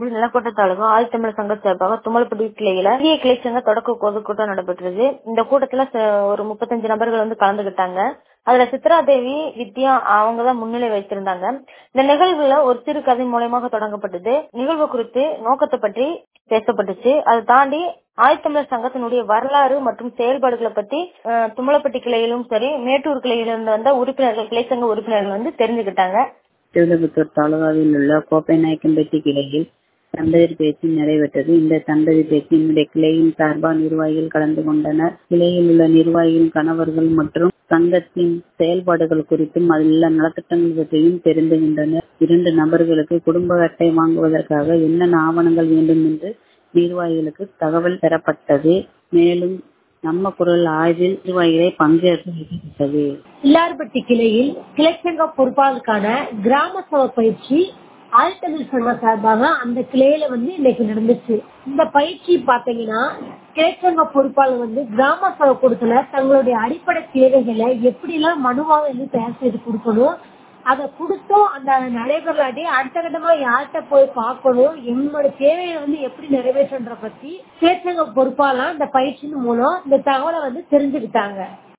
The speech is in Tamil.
நிலக்கோட்டை தாலுகா ஆதித்தமிழர் சங்க சார்பாக தும்மலப்பட்டி கிளையில இந்திய கிளை சங்க தொடக்க பொதுக்கூட்டம் நடைபெற்றது இந்த கூட்டத்துல ச- ஒரு முப்பத்தஞ்சு நபர்கள் வந்து கலந்துகிட்டாங்க அதுல சித்ரா தேவி வித்யா அவங்க தான் முன்னிலை வைத்திருந்தாங்க இந்த நிகழ்வுல ஒரு சிறு கதை மூலயமாக தொடங்கப்பட்டது நிகழ்வு குறித்து நோக்கத்தை பற்றி பேசப்பட்டுச்சு அதை தாண்டி ஆதித்தமிழர் சங்கத்தினுடைய வரலாறு மற்றும் செயல்பாடுகளை பத்தி அஹ், தும்மலப்பட்டி கிளையிலும் சரி மேட்டூர் கிளையிலிருந்து வந்த உறுப்பினர்கள் கிளை சங்க உறுப்பினர்கள் வந்து தெரிஞ்சுக்கிட்டாங்க திருவிழபுத்தூர் தாலுகாவில் உள்ள கோப்பைநாயக்கன்பட்டி கிளையில் தம்பதியர் பேச்சு நடைபெற்றது இந்த தம்பதி பேச்சினுடைய கிளையின் சார்பாக நிர்வாகிகள் கலந்து கொண்டனர் கிளையில் உள்ள நிர்வாகிகளின் கணவர்கள் மற்றும் சங்கத்தின் செயல்பாடுகள் குறித்தும் அதில் உள்ள நலத்திட்டங்கள் பற்றியும் தெரிந்து கொண்டனர் இரண்டு நபர்களுக்கு குடும்ப அட்டை வாங்குவதற்காக என்னென்ன ஆவணங்கள் வேண்டும் என்று நிர்வாகிகளுக்கு தகவல் பெறப்பட்டது மேலும் நம்ம குரல் ஆய்வில் நிர்வாகிகளை பங்கேற்க வைக்கப்பட்டது பிள்ளார்பட்டி கிளையில் கிளைச்சங்க பொறுப்பாளருக்கான கிராம சபை பயிற்சி ஆழ்த்தமிழ் சங்கம் சார்பாக அந்த கிளையில வந்து இன்னைக்கு நடந்துச்சு இந்த பயிற்சி பாத்தீங்கன்னா கிளைச்சங்க பொறுப்பாளர் வந்து கிராம சபை கொடுக்கல தங்களுடைய அடிப்படை தேவைகளை எப்படி எல்லாம் மனுவாக வந்து தயார் செய்து கொடுக்கணும் அதை கொடுத்தோம் அந்த நடைபெறலாட்டி அடுத்த கட்டமா யார்கிட்ட போய் பார்க்கணும் எங்களோட தேவையை வந்து எப்படி நிறைவேற்றன்ற பத்தி கிளைச்சங்க பொறுப்பாளர் இந்த பயிற்சியின் மூலம் இந்த தகவலை வந்து தெரிஞ்சுக்கிட்டாங்க